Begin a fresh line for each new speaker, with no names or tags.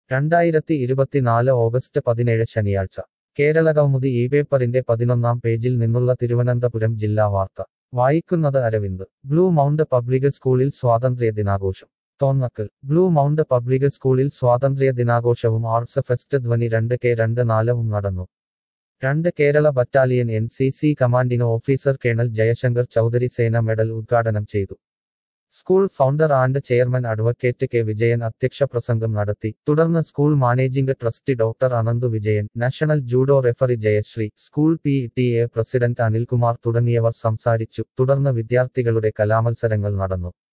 രണ്ടായിരത്തി ഇരുപത്തിനാല് ഓഗസ്റ്റ് പതിനേഴ് ശനിയാഴ്ച കേരളകൗമുദി ഈ പേപ്പറിന്റെ പതിനൊന്നാം പേജിൽ നിന്നുള്ള തിരുവനന്തപുരം ജില്ലാ വാർത്ത വായിക്കുന്നത് അരവിന്ദ് ബ്ലൂ മൗണ്ട് പബ്ലിക് സ്കൂളിൽ സ്വാതന്ത്ര്യ ദിനാഘോഷം തോന്നക്കൽ ബ്ലൂ മൗണ്ട് പബ്ലിക് സ്കൂളിൽ സ്വാതന്ത്ര്യ ദിനാഘോഷവും ആർട്സ് ഫെസ്റ്റ് ധ്വനി രണ്ട് കെ രണ്ട് നാലവും നടന്നു രണ്ട് Kerala battalion N C C commanding officer colonel Jayashankar Chaudhary Sena medal ഉദ്ഘാടനം ചെയ്തു school founder and chairman advocate K Vijayan അധ്യക്ഷ പ്രസംഗം നടത്തി തുടർന്ന് school managing trustee doctor Ananthu Vijayan national judo referee Jayasree school P T A president Anilkumar തുടങ്ങിയവർ സംസാരിച്ചു തുടർന്ന് വിദ്യാർത്ഥികളുടെ കലാമത്സരങ്ങൾ നടന്നു